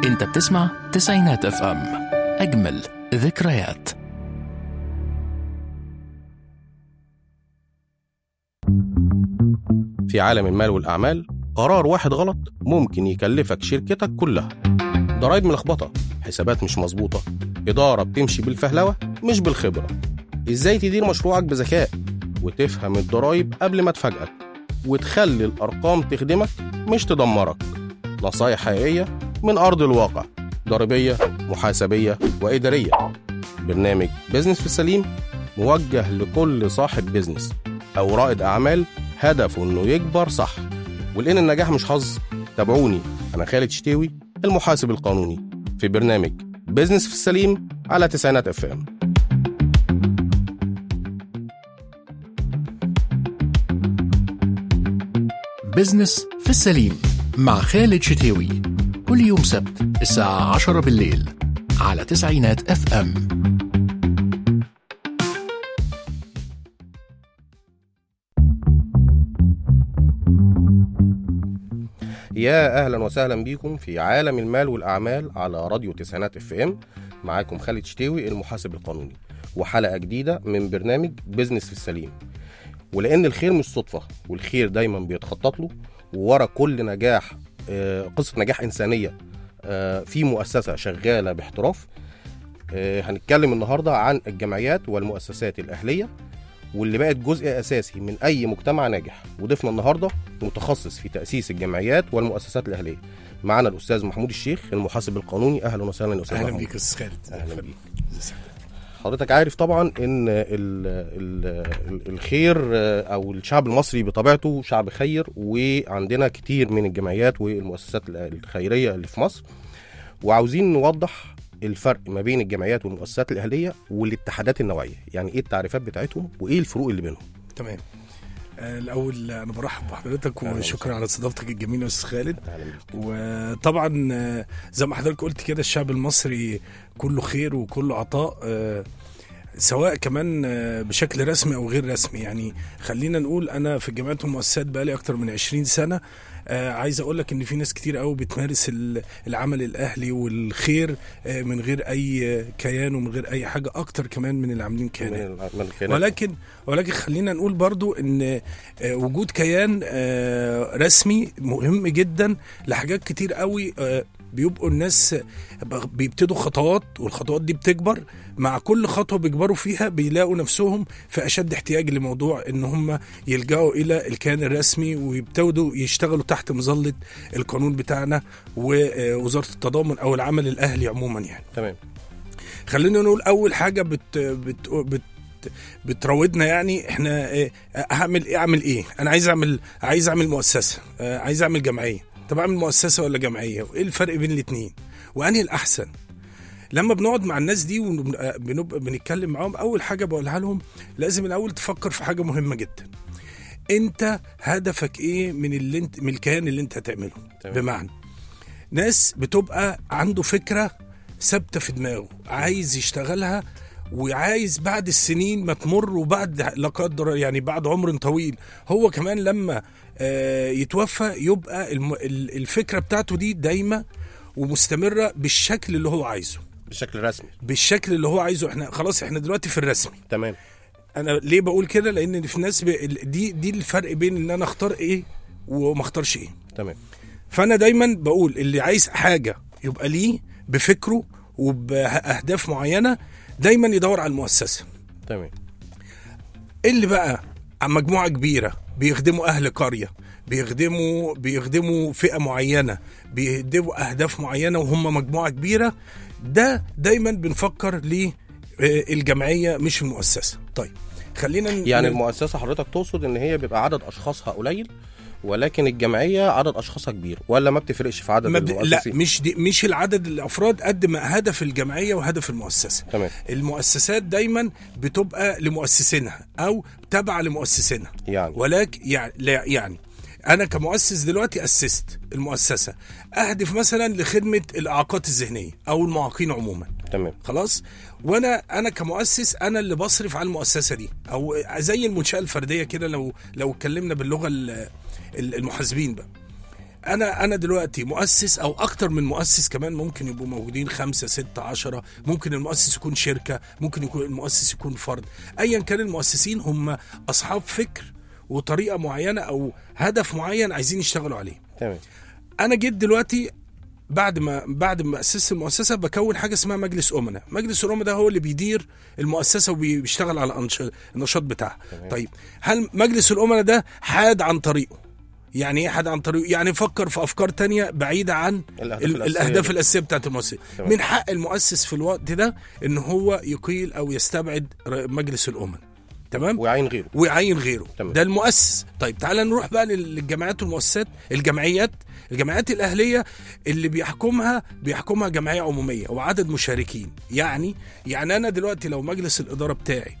انت بتسمع تسعينات اف ام اجمل ذكريات في عالم المال والأعمال قرار واحد غلط ممكن يكلفك شركتك كلها ضرايب ملخبطة حسابات مش مظبوطة إدارة بتمشي بالفهلوة مش بالخبرة إزاي تدير مشروعك بذكاء وتفهم الضرايب قبل ما تفاجئك وتخلي الأرقام تخدمك مش تدمرك نصايح حقيقية من أرض الواقع ضريبية محاسبية وإدارية برنامج بيزنس في السليم موجه لكل صاحب بيزنس أو رائد أعمال هدفه إنه يكبر صح ولأن النجاح مش حظ تابعوني أنا خالد شتاوي المحاسب القانوني في برنامج بيزنس في السليم على تسعينات اف ام بزنس في السليم مع خالد شتاوي كل يوم سبت الساعة 10 بالليل على تسعينات اف ام يا اهلا وسهلا بيكم في عالم المال والاعمال على راديو تسعينات اف ام معاكم خالد شتاوي المحاسب القانوني وحلقه جديده من برنامج بيزنس في السليم ولان الخير مش صدفه والخير دايما بيتخطط له وورا كل نجاح آه، قصه نجاح انسانيه آه، في مؤسسه شغاله باحتراف آه، هنتكلم النهارده عن الجمعيات والمؤسسات الاهليه واللي بقت جزء اساسي من اي مجتمع ناجح وضيفنا النهارده متخصص في تاسيس الجمعيات والمؤسسات الاهليه معانا الاستاذ محمود الشيخ المحاسب القانوني اهلا وسهلا يا استاذ اهلا محمود. بيك يا استاذ خالد أهلا بيك. حضرتك عارف طبعا ان ال ال ال الخير آه، او الشعب المصري بطبيعته شعب خير وعندنا كتير من الجمعيات والمؤسسات الخيريه اللي في مصر وعاوزين نوضح الفرق ما بين الجمعيات والمؤسسات الاهليه والاتحادات النوعيه يعني ايه التعريفات بتاعتهم وايه الفروق اللي بينهم تمام آه، الاول انا برحب بحضرتك أهلا وشكرا على استضافتك الجميله يا استاذ خالد اهلا بيك وطبعا آه، زي ما حضرتك قلت كده الشعب المصري كله خير وكله عطاء آه، سواء كمان آه، بشكل رسمي او غير رسمي يعني خلينا نقول انا في الجامعات والمؤسسات بقالي اكتر من 20 سنه آه، عايز اقول لك ان في ناس كتير قوي بتمارس ال- العمل الاهلي والخير آه، من غير اي آه، كيان ومن غير اي حاجه اكتر كمان من اللي عاملين كيانات من من الكيانات. ولكن ولكن خلينا نقول برضو ان آه، وجود كيان آه، رسمي مهم جدا لحاجات كتير قوي آه، بيبقوا الناس بغ- بيبتدوا خطوات والخطوات دي بتكبر مع كل خطوه بيكبروا فيها بيلاقوا نفسهم في اشد احتياج لموضوع ان هم يلجأوا الى الكيان الرسمي ويبتدوا يشتغلوا تحت مظله القانون بتاعنا ووزاره التضامن او العمل الاهلي عموما يعني تمام خلينا نقول اول حاجه بت بت بت بتراودنا يعني احنا إيه، هعمل ايه اعمل ايه انا عايز اعمل عايز اعمل مؤسسه آه، عايز اعمل جمعيه طب اعمل مؤسسه ولا جمعيه وايه الفرق بين الاثنين وانهي الاحسن لما بنقعد مع الناس دي وبنبقى بنتكلم معاهم اول حاجه بقولها لهم لازم الاول تفكر في حاجه مهمه جدا انت هدفك ايه من اللي انت من الكيان اللي انت هتعمله تمام. بمعنى ناس بتبقى عنده فكره ثابته في دماغه عايز يشتغلها وعايز بعد السنين ما تمر وبعد لا قدر يعني بعد عمر طويل هو كمان لما آه، يتوفى يبقى الم- ال- الفكره بتاعته دي دايمه ومستمره بالشكل اللي هو عايزه بشكل رسمي بالشكل اللي هو عايزه احنا خلاص احنا دلوقتي في الرسمي تمام انا ليه بقول كده لان في ناس ب... دي دي الفرق بين ان انا اختار ايه وما اختارش ايه تمام فانا دايما بقول اللي عايز حاجه يبقى ليه بفكره وباهداف معينه دايما يدور على المؤسسه تمام اللي بقى عن مجموعه كبيره بيخدموا اهل قريه بيخدموا بيخدموا فئه معينه بيهدفوا اهداف معينه وهم مجموعه كبيره ده دايما بنفكر ليه آه، الجمعيه مش المؤسسه طيب خلينا ن- يعني ن- المؤسسه حضرتك تقصد ان هي بيبقى عدد اشخاصها قليل ولكن الجمعيه عدد اشخاصها كبير ولا ما بتفرقش في عدد ما ب... لا المؤسسين مش دي مش العدد الافراد قد ما هدف الجمعيه وهدف المؤسسه تمام المؤسسات دايما بتبقى لمؤسسينها او تابعه لمؤسسينها يعني ولكن يعني لا يعني انا كمؤسس دلوقتي اسست المؤسسه اهدف مثلا لخدمه الاعاقات الذهنيه او المعاقين عموما تمام خلاص وانا انا كمؤسس انا اللي بصرف على المؤسسه دي او زي المنشاه الفرديه كده لو لو اتكلمنا باللغه ال- ال- المحاسبين بقى انا انا دلوقتي مؤسس او اكتر من مؤسس كمان ممكن يبقوا موجودين خمسة ستة عشرة ممكن المؤسس يكون شركة ممكن يكون المؤسس يكون فرد ايا كان المؤسسين هم اصحاب فكر وطريقة معينة او هدف معين عايزين يشتغلوا عليه تمام انا جيت دلوقتي بعد ما بعد ما اسست المؤسسه بكون حاجه اسمها مجلس امنا مجلس الامنا ده هو اللي بيدير المؤسسه وبيشتغل على الأنش- النشاط بتاعها طيب هل مجلس الامنا ده حاد عن طريقه يعني ايه حاد عن طريقه يعني فكر في افكار تانية بعيده عن الأهداف ال- الأساسية الاهداف دي. الاساسيه بتاعت المؤسسه تمام. من حق المؤسس في الوقت ده ان هو يقيل او يستبعد ر- مجلس الامنا تمام ويعين غيره ويعين غيره تمام. ده المؤسس طيب تعالى نروح بقى لل- للجامعات والمؤسسات الجمعيات الجمعيات الأهلية اللي بيحكمها بيحكمها جمعية عمومية وعدد مشاركين يعني يعني أنا دلوقتي لو مجلس الإدارة بتاعي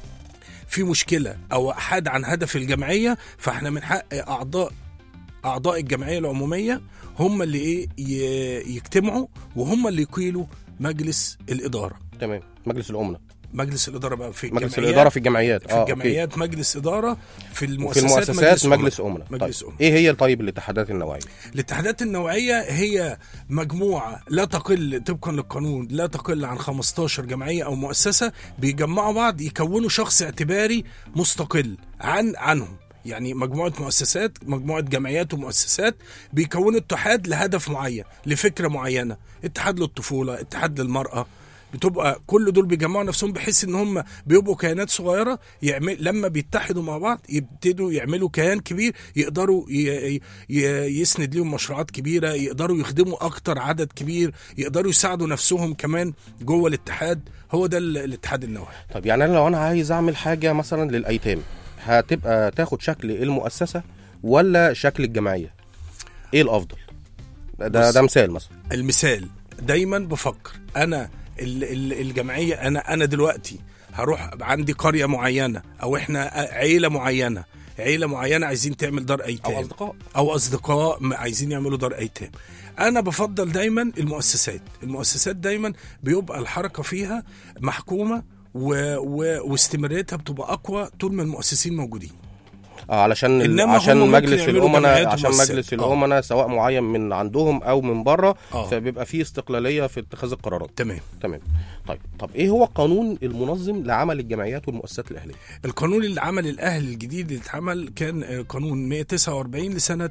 في مشكلة أو حاد عن هدف الجمعية فاحنا من حق أعضاء أعضاء الجمعية العمومية هم اللي إيه ي- يجتمعوا وهم اللي يقيلوا مجلس الإدارة تمام مجلس الامنا مجلس الإدارة بقى في مجلس الجمعيات- الاداره في الجمعيات في آه، أوكي. الجمعيات مجلس إدارة في وفي المؤسسات, المؤسسات مجلس أمنا. امنا مجلس طيب. أمنا ايه هي طيب الاتحادات النوعيه الاتحادات النوعية هي مجموعة لا تقل طبقا للقانون لا تقل عن 15 جمعية أو مؤسسة بيجمعوا بعض يكونوا شخص اعتباري مستقل عن عنهم يعني مجموعة مؤسسات مجموعة جمعيات ومؤسسات بيكونوا اتحاد لهدف معين لفكرة معينة اتحاد للطفولة اتحاد للمرأة بتبقى كل دول بيجمعوا نفسهم بحيث ان هم بيبقوا كيانات صغيره يعمل لما بيتحدوا مع بعض يبتدوا يعملوا كيان كبير يقدروا ي... ي... يسند ليهم مشروعات كبيره يقدروا يخدموا اكتر عدد كبير يقدروا يساعدوا نفسهم كمان جوه الاتحاد هو ده ال- الاتحاد النوعي طيب يعني انا لو انا عايز اعمل حاجه مثلا للايتام هتبقى تاخد شكل المؤسسه ولا شكل الجمعيه ايه الافضل ده بص. ده مثال مثلا المثال دايما بفكر انا ال- ال- الجمعيه انا انا دلوقتي هروح عندي قريه معينه او احنا عيله معينه عيله معينه عايزين تعمل دار ايتام او اصدقاء او اصدقاء م- عايزين يعملوا دار ايتام انا بفضل دايما المؤسسات المؤسسات دايما بيبقى الحركه فيها محكومه و... و... واستمراريتها بتبقى اقوى طول ما المؤسسين موجودين اه علشان إنما عشان هم ممكن مجلس يعملوا الامناء جمعيات عشان ومؤسسات. مجلس آه. الامناء سواء معين من عندهم او من بره آه. فبيبقى فيه استقلاليه في اتخاذ القرارات تمام تمام طيب طب ايه هو القانون المنظم لعمل الجمعيات والمؤسسات الاهليه القانون اللي عمل الاهلي الجديد اللي اتعمل كان آه، قانون 149 لسنه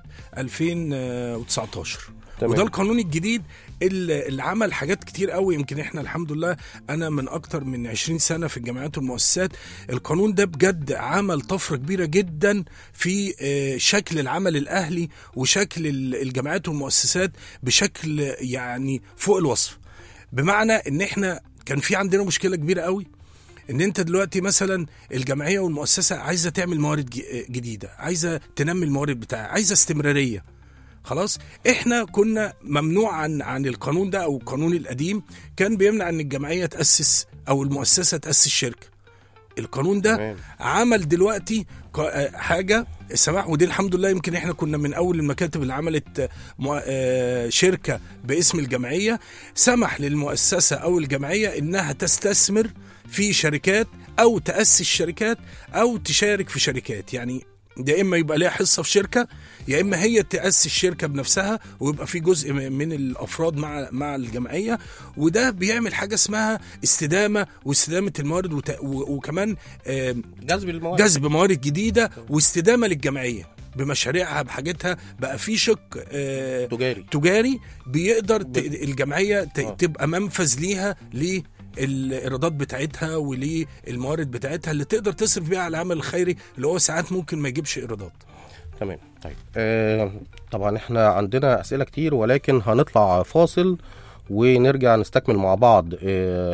2019 تمام. وده القانون الجديد اللي اللي عمل حاجات كتير قوي يمكن احنا الحمد لله انا من اكتر من 20 سنه في الجامعات والمؤسسات القانون ده بجد عمل طفره كبيره جدا في آه، شكل العمل الاهلي وشكل ال- الجامعات والمؤسسات بشكل يعني فوق الوصف بمعنى ان احنا كان في عندنا مشكله كبيره قوي ان انت دلوقتي مثلا الجمعيه والمؤسسه عايزه تعمل موارد ج- جديده عايزه تنمي الموارد بتاعها عايزه استمراريه خلاص احنا كنا ممنوع عن عن القانون ده او القانون القديم كان بيمنع ان الجمعيه تاسس او المؤسسه تاسس شركه القانون ده تمام. عمل دلوقتي ق- آه، حاجه سماح ودي الحمد لله يمكن احنا كنا من اول المكاتب اللي عملت آه، مؤ- آه، شركه باسم الجمعيه سمح للمؤسسه او الجمعيه انها تستثمر في شركات او تاسس شركات او تشارك في شركات يعني يا اما يبقى ليها حصه في شركه يا اما هي تاسس شركه بنفسها ويبقى في جزء م- من الافراد مع مع الجمعيه وده بيعمل حاجه اسمها استدامه واستدامه الموارد وت- و- وكمان آم، جذب الموارد جذب موارد جديده واستدامه للجمعيه بمشاريعها بحاجتها بقى في شق آه، تجاري تجاري بيقدر ت- الجمعيه ت- آه. تبقى منفذ ليها للايرادات بتاعتها وللموارد بتاعتها اللي تقدر تصرف بيها على العمل الخيري اللي هو ساعات ممكن ما يجيبش ايرادات تمام طيب آه طبعا احنا عندنا اسئله كتير ولكن هنطلع فاصل ونرجع نستكمل مع بعض آه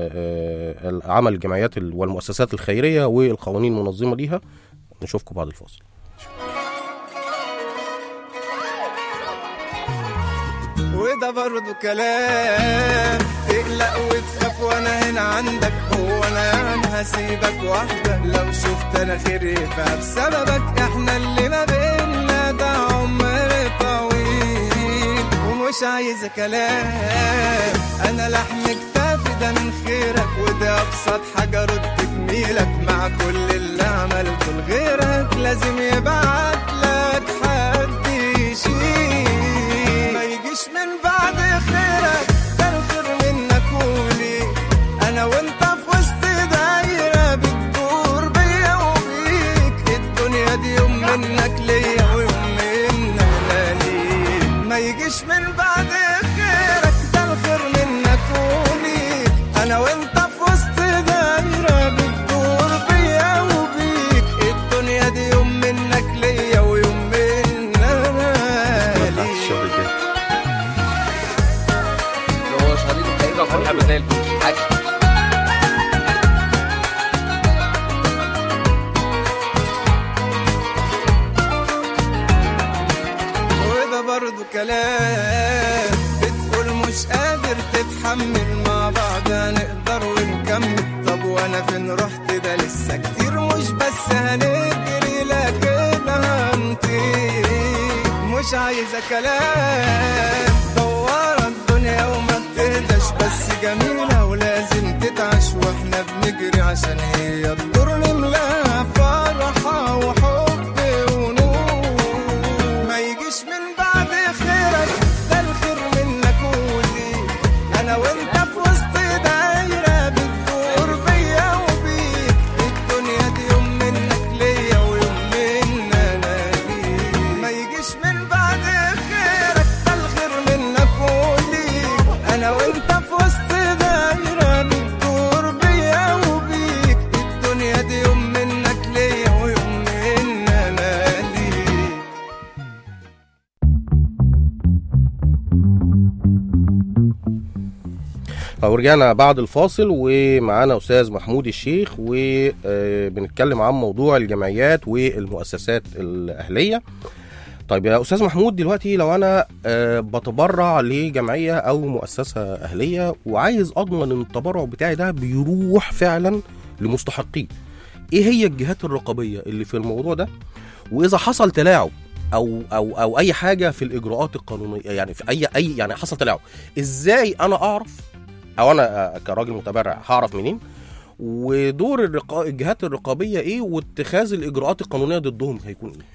آه عمل الجمعيات ال- والمؤسسات الخيريه والقوانين المنظمه ليها نشوفكم بعد الفاصل وده برضه كلام تقلق وتخاف وانا هنا عندك هو انا يعني هسيبك وحدك لو شفت انا خير يبقى بسببك احنا اللي ما بينا ده عمر طويل ومش عايز كلام انا لحم كتافي ده من خيرك وده ابسط حاجه رد جميلك مع كل اللي عملته لغيرك لازم يبعت لك حد يشيل يجيش من بعد خيرك ده الخير منك وليك انا وانت في وسط دايره بتدور بيا وبيك الدنيا دي يوم منك ليا ويوم منا ليك الشغل كده اللي هو شهرين الحقيقه فرحه بدال حاجه وده برضو كلام بتقول مش قادر تتحمل مع بعض هنقدر ونكمل طب وانا فين رحت ده لسه كتير مش بس هنجري لكن هنطير مش عايزة كلام دوارة الدنيا وما بتهداش بس جميلة ولازم تتعش واحنا بنجري عشان هي الدور نملاها فرحة وحب ونور ما يجيش من بعد خيرك ده الخير منك وليك انا وانت في وسط دايره بتدور بيا وبيك الدنيا دي يوم منك ليا ويوم منا انا ليك ما يجيش من بعد خيرك ده الخير منك وليك انا وانت في وسط دايره بتدور بيا وبيك الدنيا دي يوم منك ليا ويوم منا انا ليك ورجعنا بعد الفاصل ومعانا استاذ محمود الشيخ وبنتكلم عن موضوع الجمعيات والمؤسسات الاهليه طيب يا استاذ محمود دلوقتي لو انا آه، بتبرع لجمعيه او مؤسسه اهليه وعايز اضمن ان التبرع بتاعي ده بيروح فعلا لمستحقيه ايه هي الجهات الرقابيه اللي في الموضوع ده واذا حصل تلاعب او او او اي حاجه في الاجراءات القانونيه يعني في اي اي يعني حصل تلاعب ازاي انا اعرف او انا آه، كراجل متبرع هعرف منين ودور الرقا... الجهات الرقابيه ايه واتخاذ الاجراءات القانونيه ضدهم هيكون ايه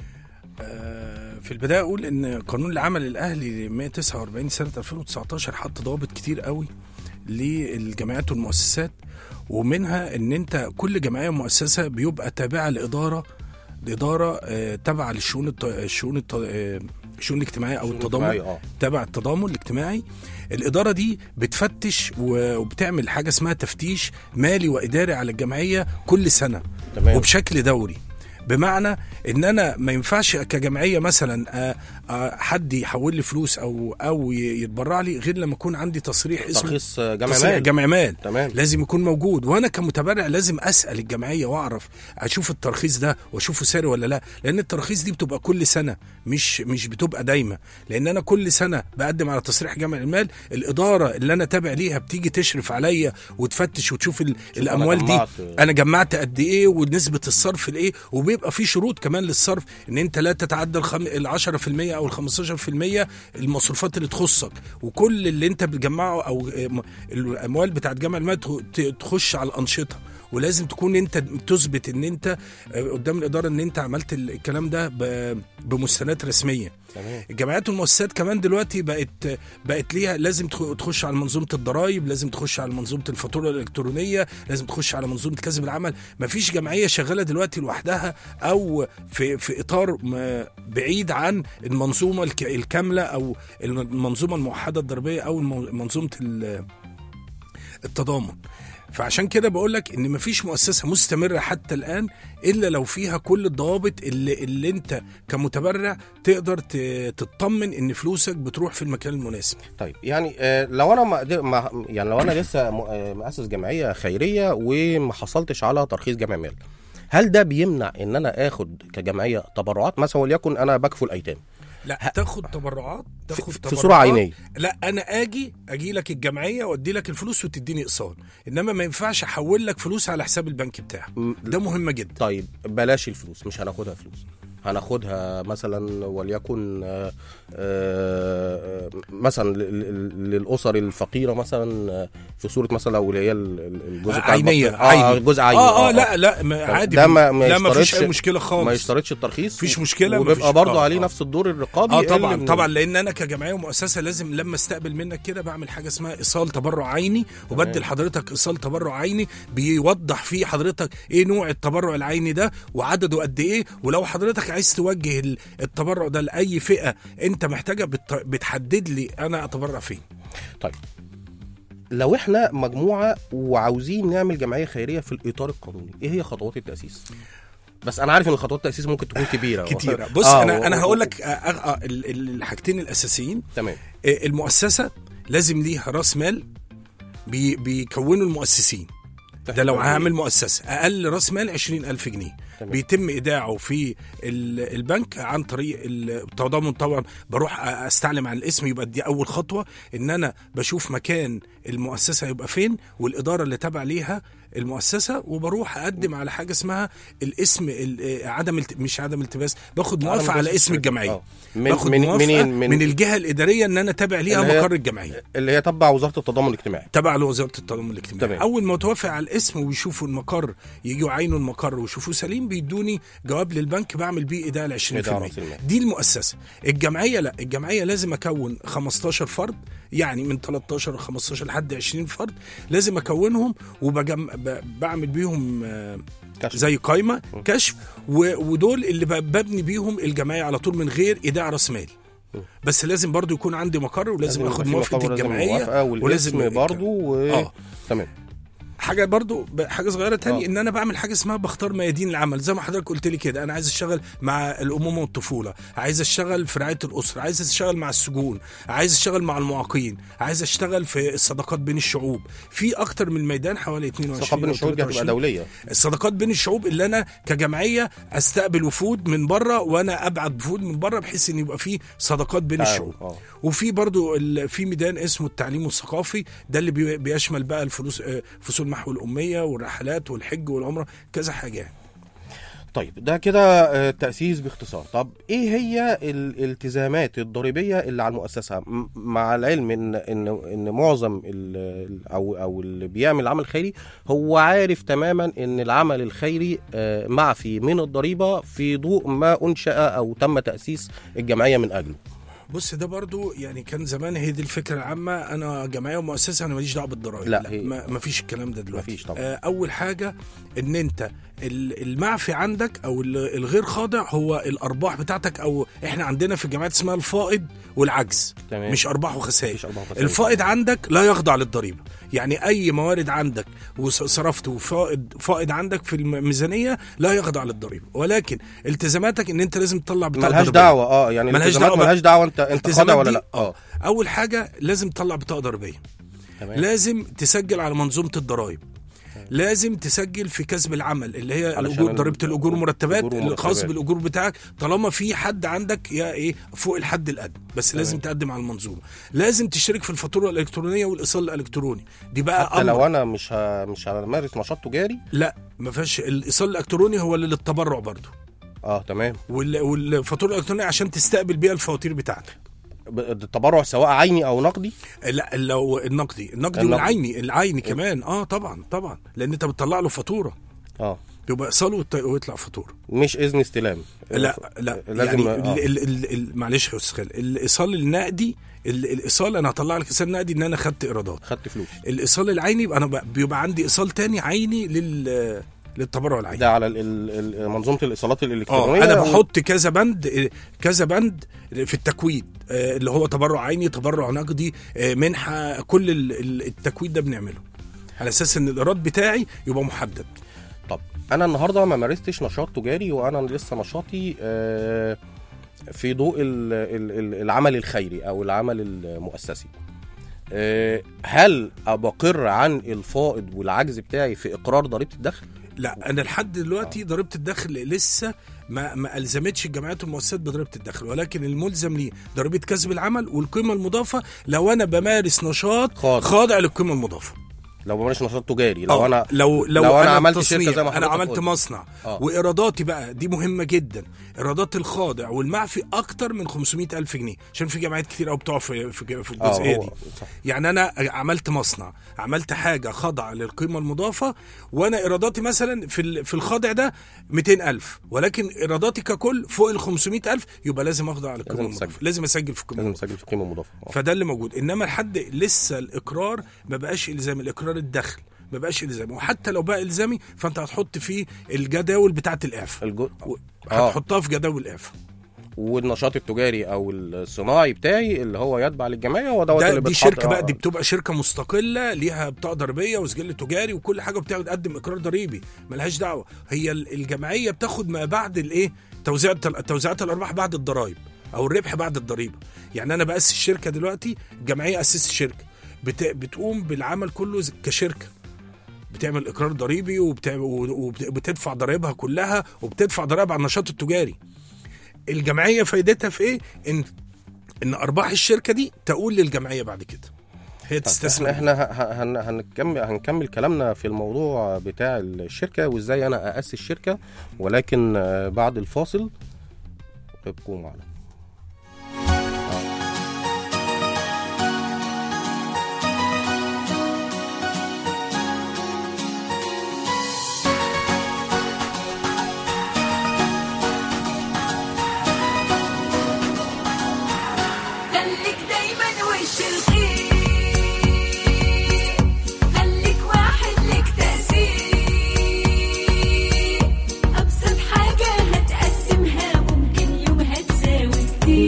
آه، في البدايه اقول ان قانون العمل الاهلي 149 سنه 2019 حط ضوابط كتير قوي للجمعيات والمؤسسات ومنها ان انت كل جمعيه ومؤسسه بيبقى تابعه لاداره لاداره آه، تابعه للشؤون الت- الشؤون الت- آه، الشؤون الاجتماعيه او التضامن اجتماعي، اه تبع التضامن الاجتماعي الإدارة دي بتفتش و- وبتعمل حاجة اسمها تفتيش مالي وإداري على الجمعية كل سنة تمام وبشكل دوري بمعنى ان انا ما ينفعش كجمعيه مثلا آه، آه، حد يحول لي فلوس او او ي- يتبرع لي غير لما يكون عندي تصريح اسمه ترخيص آه، جمع تصريح مال جمع مال تمام لازم يكون موجود وانا كمتبرع لازم اسال الجمعيه واعرف اشوف الترخيص ده واشوفه ساري ولا لا لان الترخيص دي بتبقى كل سنه مش مش بتبقى دايمه لان انا كل سنه بقدم على تصريح جمع المال الاداره اللي انا تابع ليها بتيجي تشرف عليا وتفتش وتشوف ال- الاموال دي جمعت- انا جمعت قد ايه ونسبه الصرف لايه وبيبقى في شروط كمان للصرف ان انت لا تتعدى الخم... ال 10% او ال 15% المصروفات اللي تخصك وكل اللي انت بتجمعه او م- الاموال بتاعت جمع المال تخ- ت- تخش على الانشطه ولازم تكون انت تثبت ان انت آه، قدام الاداره ان انت عملت ال- الكلام ده ب- بمستندات رسميه تمام الجمعيات والمؤسسات كمان دلوقتي بقت بقت ليها لازم تخ- تخش على منظومه الضرائب لازم تخش على منظومه الفاتوره الالكترونيه لازم تخش على منظومه كسب العمل مفيش جمعيه شغاله دلوقتي لوحدها او في في اطار م- بعيد عن المنظومه الك- الكامله او المنظومه الموحده الضريبيه او الم- منظومه ال- التضامن فعشان كده بقول لك ان مفيش مؤسسه مستمره حتى الان الا لو فيها كل الضوابط اللي, اللي انت كمتبرع تقدر ت- تطمن ان فلوسك بتروح في المكان المناسب طيب يعني آه، لو انا ما قدر- ما يعني لو انا لسه م- آه، مؤسس جمعيه خيريه وما حصلتش على ترخيص جمع مال هل ده بيمنع ان انا اخد كجمعيه تبرعات مثلا وليكن انا بكفل ايتام لا تاخد تبرعات تاخد في, في تبرعات صوره عينيه لا انا اجي اجي لك الجمعيه وادي لك الفلوس وتديني اقساط انما ما ينفعش احول لك فلوس على حساب البنك بتاعك م- ده مهم جدا طيب بلاش الفلوس مش هناخدها فلوس هناخدها مثلا وليكن آه، آه، مثلا ل- ل- للاسر الفقيره مثلا آه، في صوره مثلا لو اللي هي ال- ال- الجزء بتاع عينيه البطن. اه جزء عيني اه اه لا لا ما طب عادي ده ما- ما لا ما فيش يشترطش- اي مشكله خالص ما يشترطش الترخيص مفيش مشكلة، وبيبقى مفيش- برضه آه، عليه آه. نفس الدور الرقابي اه اللي طبعا من- طبعا لان انا كجمعيه ومؤسسه لازم لما استقبل منك كده بعمل حاجه اسمها ايصال تبرع عيني وبدي لحضرتك ايصال تبرع عيني بيوضح فيه حضرتك ايه نوع التبرع العيني ده وعدده قد ايه ولو حضرتك عايز توجه ال- التبرع ده لاي فئه انت محتاجها بت- بتحدد لي انا اتبرع فين طيب لو احنا مجموعه وعاوزين نعمل جمعيه خيريه في الاطار القانوني ايه هي خطوات التاسيس بس انا عارف ان خطوات التاسيس ممكن تكون كبيره كتيره بص آه، انا و- انا و- هقول لك آه، آه، ال- ال- الحاجتين الاساسيين تمام آه، المؤسسه لازم ليها راس مال بي بيكونوا المؤسسين ده لو هعمل مؤسسه اقل راس مال 20000 جنيه تمام. بيتم ايداعه في ال- البنك عن طريق التضامن طبعا بروح أ- استعلم عن الاسم يبقى دي اول خطوه ان انا بشوف مكان المؤسسه هيبقى فين والاداره اللي تابع ليها المؤسسه وبروح اقدم على حاجه اسمها الاسم ال- عدم الت- مش عدم التباس باخد عدم موافقه على التباس اسم الشركة. الجمعيه آه. من- باخد من- موافقه منين؟ من, من- من الجهه الاداريه ان انا تابع ليها اللي هي- مقر الجمعيه اللي هي تبع وزاره التضامن الاجتماعي تبع لوزاره التضامن الاجتماعي تمام. اول ما توافق على الاسم ويشوفوا المقر يجوا عينوا المقر ويشوفوه سليم بيدوني جواب للبنك بعمل بيه ايداع ال 20% إيداع رأس المال. دي المؤسسه الجمعيه لا الجمعيه لازم اكون 15 فرد يعني من 13 ل 15 لحد 20 فرد لازم اكونهم وبعمل بيهم آه، كشف. زي قايمه كشف و- ودول اللي ب- ببني بيهم الجمعيه على طول من غير ايداع راس مال بس لازم برضو يكون عندي مقر ولازم يبقى اخد في موافقه مقر، لازم الجمعيه موافقة والاسم برضو و... آه. تمام حاجه برضو ب- حاجه صغيره تاني آه. ان انا بعمل حاجه اسمها بختار ميادين العمل زي ما حضرتك قلت لي كده انا عايز اشتغل مع الامومه والطفوله عايز اشتغل في رعايه الاسره عايز اشتغل مع السجون عايز اشتغل مع المعاقين عايز اشتغل في الصداقات بين الشعوب في اكتر من ميدان حوالي 22 ثقافه بين أو الشعوب دي هتبقى 23. دوليه الصداقات بين الشعوب اللي انا كجمعيه استقبل وفود من بره وانا ابعت وفود من بره بحيث ان يبقى في صداقات بين تعاون، الشعوب آه. وفي برضو ال- في ميدان اسمه التعليم الثقافي ده اللي بي- بيشمل بقى الفلوس آه، فصول محو الاميه والرحلات والحج والعمره كذا حاجه يعني. طيب ده كده آه، تأسيس باختصار طب ايه هي الالتزامات الضريبية اللي على المؤسسة م- مع العلم ان ان ان معظم ال- ال- او او اللي بيعمل عمل خيري هو عارف تماما ان العمل الخيري آه، معفي من الضريبة في ضوء ما انشأ او تم تأسيس الجمعية من اجله بص ده برضو يعني كان زمان هي دي الفكره العامه انا جمعيه ومؤسسه انا ماليش دعوه بالضرائب لا، هي- ما ما فيش الكلام ده دلوقتي مفيش طبعا. آه اول حاجه ان انت ال- المعفي عندك او ال- الغير خاضع هو الارباح بتاعتك او احنا عندنا في الجامعات اسمها الفائض والعجز تمام. مش ارباح وخسائر مفيش أرباح وخسائر. الفائض عندك لا يخضع للضريبه يعني اي موارد عندك وصرفت وفائض فائض عندك في الميزانيه لا يخضع للضريبه ولكن التزاماتك ان انت لازم تطلع بطاقه ملهاش ضريبية. دعوة اه يعني ملهاش الالتزامات دعوة ملهاش دعوة انت انت خاضع الالتزامات ولا دي- لا اه اول حاجه لازم تطلع بطاقه ضريبيه تمام. لازم تسجل على منظومه الضرائب لازم تسجل في كسب العمل اللي هي علشان الاجور ال- ضريبه الاجور والمرتبات الأجور الخاص والمرتبات. بالاجور بتاعك طالما في حد عندك يا ايه فوق الحد الادنى بس لازم تقدم على المنظومه لازم تشترك في الفاتوره الالكترونيه والايصال الالكتروني دي بقى حتى لو أمر. انا مش ه... مش همارس نشاط تجاري لا ما فيهاش الايصال الالكتروني هو اللي للتبرع برضه اه تمام وال- والفاتوره الالكترونيه عشان تستقبل بيها الفواتير بتاعتك ب- التبرع سواء عيني او نقدي لا لو النقدي النقدي النقدي. والعيني العيني كمان اه طبعا طبعا لان انت بتطلع له فاتوره اه يبقى ايصال وت- ويطلع فاتوره مش اذن استلام لا لا لازم يعني آه. ال ال ال ال معلش يا استاذ خالد الايصال النقدي ال- الايصال انا هطلع لك ايصال نقدي ان انا خدت ايرادات خدت فلوس الايصال العيني يبقى انا ب- بيبقى عندي ايصال تاني عيني لل للتبرع العيني ده على ال ال ال منظومه الايصالات الالكترونيه اه انا و- بحط كذا بند كذا بند في التكويد آه، اللي هو تبرع عيني تبرع نقدي آه، منحه كل ال- ال- التكويد ده بنعمله على اساس ان الايراد بتاعي يبقى محدد طب انا النهارده ما مارستش نشاط تجاري وانا لسه نشاطي آه، في ضوء ال- ال- ال- العمل الخيري او العمل المؤسسي آه، هل بقر عن الفائض والعجز بتاعي في اقرار ضريبه الدخل لا انا لحد دلوقتي ضريبه الدخل لسه ما ما الزمتش الجامعات والمؤسسات بضريبه الدخل ولكن الملزم ليه ضريبه كسب العمل والقيمه المضافه لو انا بمارس نشاط خاضع. خاضع للقيمه المضافه لو ما مارسش نشاط تجاري لو آه، انا لو لو, لو أنا انا عملت التصنيع، شركة زي ما انا حضرتك عملت قلت. مصنع آه. وايراداتي بقى دي مهمه جدا ايرادات الخاضع والمعفي اكتر من 500 الف جنيه عشان في جامعات كتير قوي بتقع في في في اه الجزئيه هو دي صح. يعني انا عملت مصنع عملت حاجه خاضعه للقيمه المضافه وانا ايراداتي مثلا في ال- في الخاضع ده 200000 ولكن ايراداتي ككل فوق ال 500000 يبقى لازم اخضع للقيمه لازم المضافه تسجل. لازم اسجل في القيمه لازم المضافه اسجل في قيمه مضافه آه. فده اللي موجود انما لحد لسه الاقرار ما بقاش الزام الاقرار الدخل ما بقاش الزامي وحتى لو بقى الزامي فانت هتحط فيه الجداول بتاعه الاعفاء الجو... و- آه. هتحطها في جداول الاعفاء والنشاط التجاري او الصناعي بتاعي اللي هو يتبع للجمعيه هو دوت ده اللي دي بيتحط- شركه بقى آه. دي بتبقى شركه مستقله ليها بطاقه ضريبيه وسجل تجاري وكل حاجه بتقدم اقرار ضريبي ملهاش دعوه هي ال- الجمعيه بتاخد ما بعد الايه توزيع توزيعات الارباح بعد الضرائب او الربح بعد الضريبه يعني انا باسس الشركه دلوقتي الجمعيه اسست الشركه بت... بتقوم بالعمل كله ز- كشركه بتعمل اقرار ضريبي وبت- وبتدفع ضرائبها كلها وبتدفع ضرائب على النشاط التجاري الجمعيه فايدتها في ايه ان ان ارباح الشركه دي تقول للجمعيه بعد كده هي طب تستثمر احنا احنا ه- هن هنكمل هنكمل كلامنا في الموضوع بتاع الشركه وازاي انا اسس الشركه ولكن آه، بعد الفاصل ابقوا معنا خليك دايما وش الخير خليك واحد لك تأثير أبسط حاجة هتقدمها ممكن يومها تساوي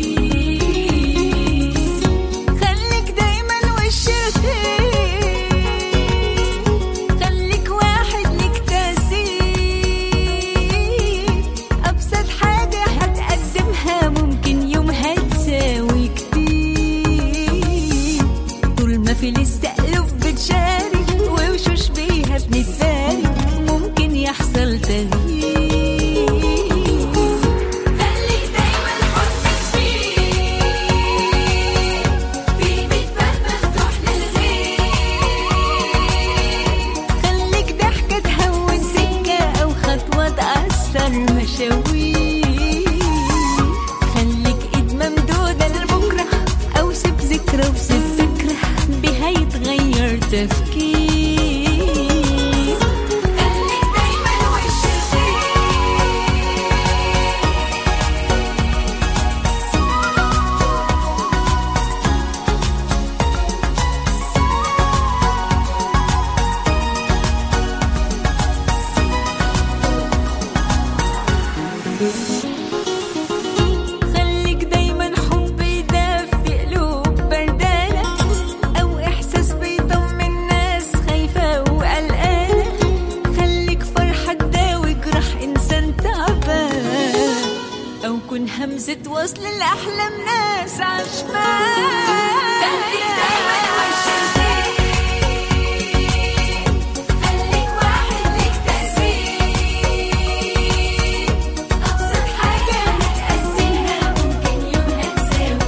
كتير خليك دايما وش الخير خليك واحد لك تأثير أبسط حاجة هتقدمها ممكن يومها تساوي كتير طول ما في السقف بتشارك ووشوش بيها بنتبارك ممكن يحصل تغيير خليك دايما حضنك فيه في بيت باب مفتوح للغير خليك ضحكة تهون سكة أو خطوة تأثر مشاوير خليك إيد ممدودة لبكرة أو سيب ذكرى وسيب فكرة بها يتغير تفكير خليك دايما وش الخير خليك دايما حب يدفي قلوب بردانة أو إحساس بيطمن ناس خايفة وقلقانة خليك فرحة تداوي جرح إنسان تعبان أو كن همزة وصل لأحلام ناس عشمان خليك دايما وش الخير خليك واحد لك تأثير أبسط حاجة هتقدمها ممكن يومها تساوي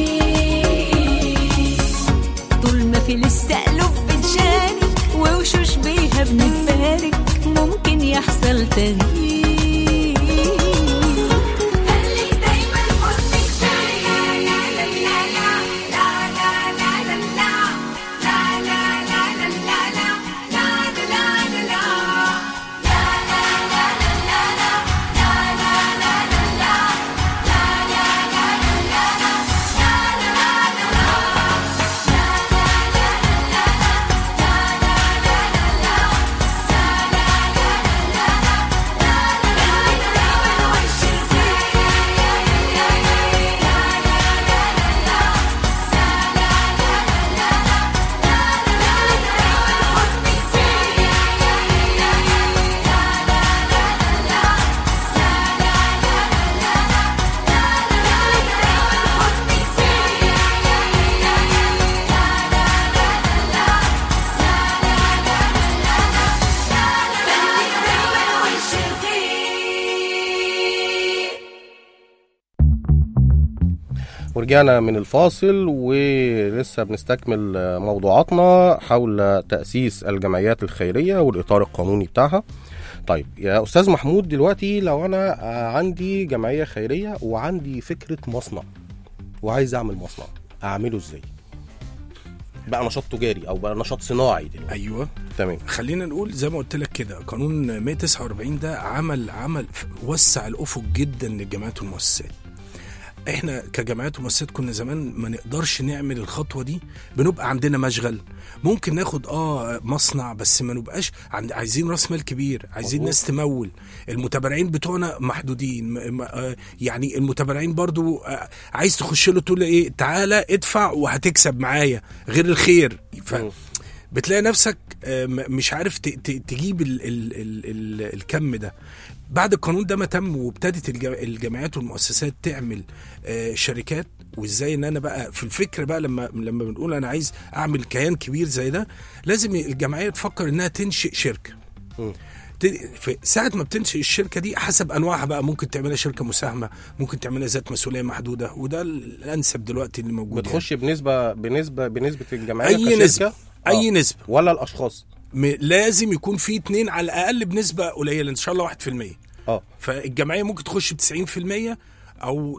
كتير طول ما في لسه قلوب بتشارك ووشوش بيها بنتبارك ممكن يحصل تغيير خليك دايما حضنك فيا لا لا لا لا لا لا لا لا لا لا لا لا لا لا لا لا لا ورجعنا من الفاصل ولسه بنستكمل موضوعاتنا حول تأسيس الجمعيات الخيرية والإطار القانوني بتاعها طيب يا أستاذ محمود دلوقتي لو أنا آه، عندي جمعية خيرية وعندي فكرة مصنع وعايز أعمل مصنع أعمله إزاي؟ بقى نشاط تجاري أو بقى نشاط صناعي دلوقتي ايوه تمام خلينا نقول زي ما قلت لك كده قانون 149 ده عمل عمل وسع الافق جدا للجامعات والمؤسسات احنا كجامعات ومؤسسات كنا زمان ما نقدرش نعمل الخطوه دي بنبقى عندنا مشغل ممكن ناخد اه مصنع بس ما نبقاش عند عايزين راس مال كبير عايزين مظبوط. ناس تمول المتبرعين بتوعنا محدودين م- م- آه يعني المتبرعين برضو آه عايز تخش له تقول له ايه تعالى ادفع وهتكسب معايا غير الخير ف مم. بتلاقي نفسك آه، م- مش عارف ت- ت- تجيب ال ال ال ال الكم ده بعد القانون ده ما تم وابتدت الج- الجامعات والمؤسسات تعمل آه، شركات وازاي ان انا بقى في الفكر بقى لما لما بنقول انا عايز اعمل كيان كبير زي ده لازم الجمعيه تفكر انها تنشئ شركه مم. ت- في ساعة ما بتنشئ الشركة دي حسب أنواعها بقى ممكن تعملها شركة مساهمة ممكن تعملها ذات مسؤولية محدودة وده الأنسب دلوقتي اللي موجود يعني. بتخش بنسبه بنسبه بنسبه الجمعيه أي كشركة؟ نسبة أي آه. نسبة ولا الاشخاص م- لازم يكون في اتنين على الاقل بنسبه قليله ان شاء الله 1% اه فالجمعيه ممكن تخش ب 90% او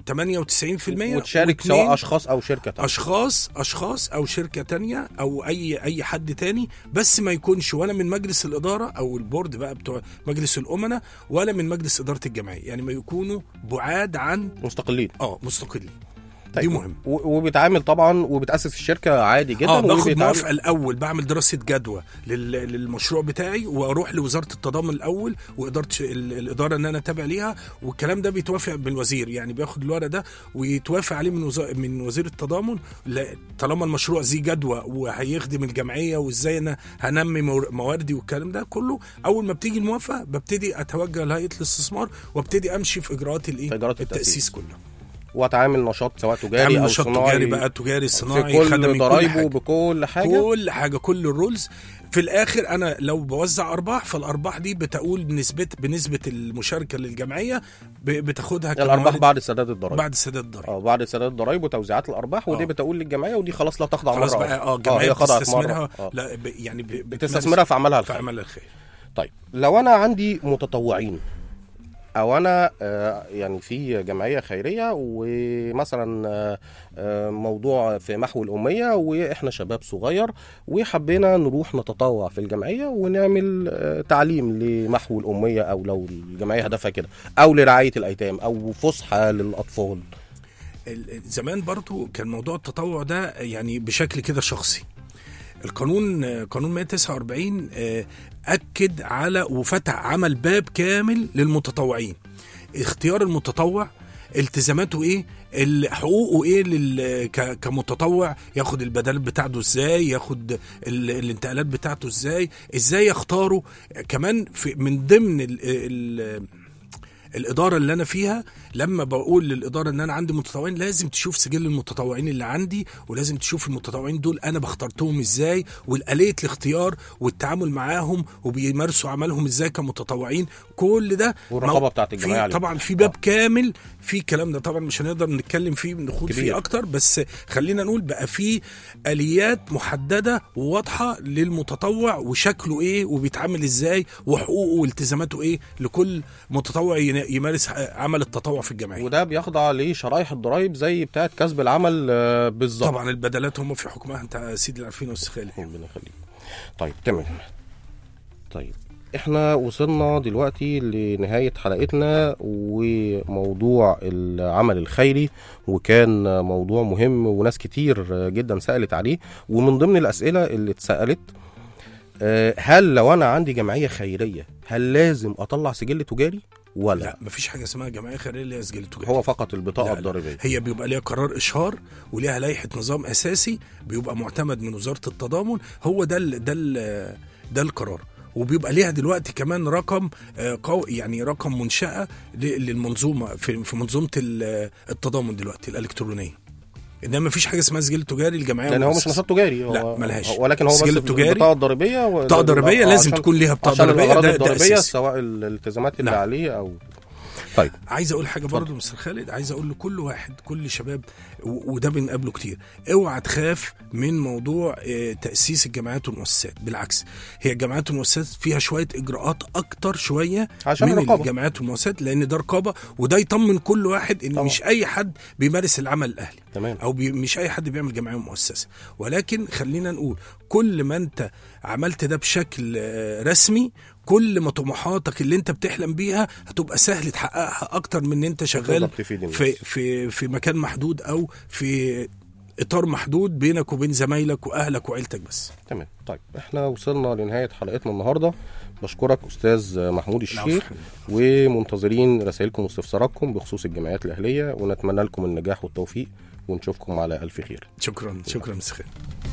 98% وتشارك واتنين سواء اشخاص او شركه تانية. اشخاص اشخاص او شركه تانية او اي اي حد تاني بس ما يكونش ولا من مجلس الاداره او البورد بقى بتوع مجلس الامناء ولا من مجلس اداره الجمعيه يعني ما يكونوا بعاد عن مستقلين اه مستقلين طيب. دي مهم و- وبيتعامل طبعا وبتاسس الشركه عادي جدا اه باخد وبيتعامل- موافقه الاول بعمل دراسه جدوى لل- للمشروع بتاعي واروح لوزاره التضامن الاول واداره ش- ال- الاداره ان انا اتابع ليها والكلام ده بيتوافق بالوزير يعني بياخد الورق ده ويتوافق عليه من وزا... من وزير التضامن لا- طالما المشروع ذي جدوى وهيخدم الجمعيه وازاي انا هنمي مور- مواردي والكلام ده كله اول ما بتيجي الموافقه ببتدي اتوجه لهيئه الاستثمار وابتدي امشي في اجراءات الايه إجراءات التأسيس. التاسيس كله واتعامل نشاط سواء تجاري اعمل او نشاط صناعي تجاري بقى تجاري صناعي في كل خدمي كل ضرايبه حاجة. بكل حاجه كل حاجه كل الرولز في الاخر انا لو بوزع ارباح فالارباح دي بتقول بنسبه بنسبه المشاركه للجمعيه ب- بتاخدها الارباح كموارد بعد سداد الضرائب بعد سداد الضرائب اه بعد سداد الضرائب وتوزيعات الارباح ودي آه. بتقول للجمعيه ودي خلاص لا تخضع خلاص مره بقى واحدة. اه الجمعيه هي خضعت بتستثمرها مرة. آه. لا ب- يعني ب- بتمارس- بتستثمرها في اعمالها في الخير اعمال الخير طيب لو انا عندي متطوعين او انا آه، يعني في جمعيه خيريه ومثلا آه، آه، موضوع في محو الاميه واحنا شباب صغير وحبينا نروح نتطوع في الجمعيه ونعمل آه، تعليم لمحو الاميه او لو الجمعيه هدفها كده او لرعايه الايتام او فسحه للاطفال ال- زمان برضو كان موضوع التطوع ده يعني بشكل كده شخصي القانون آه، قانون 149 آه، اكد على وفتح عمل باب كامل للمتطوعين اختيار المتطوع التزاماته ايه ال- حقوقه ايه لل... ك... كمتطوع ياخد البدل بتاعته ازاي ياخد ال... الانتقالات بتاعته ازاي ازاي يختاره كمان في... من ضمن ال... ال... الاداره اللي انا فيها لما بقول للاداره ان انا عندي متطوعين لازم تشوف سجل المتطوعين اللي عندي ولازم تشوف المتطوعين دول انا بختارتهم ازاي والاليه الاختيار والتعامل معاهم وبيمارسوا عملهم ازاي كمتطوعين كل ده والرقابة مو- بتاعت الجمعية في عليهم. طبعا في باب آه. كامل في الكلام ده طبعا مش هنقدر نتكلم فيه نخوض كبير. فيه اكتر بس خلينا نقول بقى في اليات محدده وواضحه للمتطوع وشكله ايه وبيتعامل ازاي وحقوقه والتزاماته ايه لكل متطوع ين- يمارس عمل التطوع في الجمعيه وده بيخضع لشرائح الضرائب زي بتاعه كسب العمل آه، بالظبط طبعا البدلات هم في حكمها انت سيدي العارفين والسخالي ربنا يخليك طيب تمام طيب احنا وصلنا دلوقتي لنهاية حلقتنا وموضوع العمل الخيري وكان موضوع مهم وناس كتير جدا سألت عليه ومن ضمن الأسئلة اللي اتسألت آه، هل لو أنا عندي جمعية خيرية هل لازم أطلع سجل تجاري ولا لا مفيش حاجه اسمها جمعيه خيريه اللي هي سجل تجاري هو فقط البطاقة لا، لا. الضريبية هي بيبقى ليها قرار اشهار وليها لائحه نظام اساسي بيبقى معتمد من وزاره التضامن هو ده ال ده ال ده القرار وبيبقى ليها دلوقتي كمان رقم آه، قو يعني رقم منشاه ل- للمنظومه في في منظومه ال- التضامن دلوقتي الالكترونيه انما مفيش حاجه اسمها سجل تجاري الجمعيه لان هو مش والمؤسسة. نشاط تجاري هو لا، ملهاش. ولكن هو بس السجل التجاري- البطاقه الضريبيه و- بطاقة ضريبية آه، لازم عشان- تكون ليها بطاقة عشان ضريبية، الأغراض ده- ده الضريبيه أساسي. سواء الالتزامات اللي نعم. عليه او طيب عايز اقول حاجه برضه مستر خالد عايز اقول لكل واحد كل شباب و- وده بنقابله كتير اوعى تخاف من موضوع آه، تاسيس الجامعات والمؤسسات بالعكس هي الجامعات والمؤسسات فيها شويه اجراءات اكتر شويه عشان من الرقابة. الجامعات والمؤسسات لان ده رقابه وده يطمن كل واحد ان طبعا. مش اي حد بيمارس العمل الاهلي تمام او بي مش اي حد بيعمل جمعيه ومؤسسه ولكن خلينا نقول كل ما انت عملت ده بشكل آه، رسمي كل ما طموحاتك اللي انت بتحلم بيها هتبقى سهل تحققها اكتر من ان انت شغال تقدر تفيد الناس. في في في مكان محدود او في اطار محدود بينك وبين زمايلك واهلك وعيلتك بس تمام طيب احنا وصلنا لنهايه حلقتنا النهارده بشكرك استاذ محمود الشيخ العفو. ومنتظرين رسائلكم واستفساراتكم بخصوص الجمعيات الاهليه ونتمنى لكم النجاح والتوفيق ونشوفكم على الف خير شكرا شكرا مسخين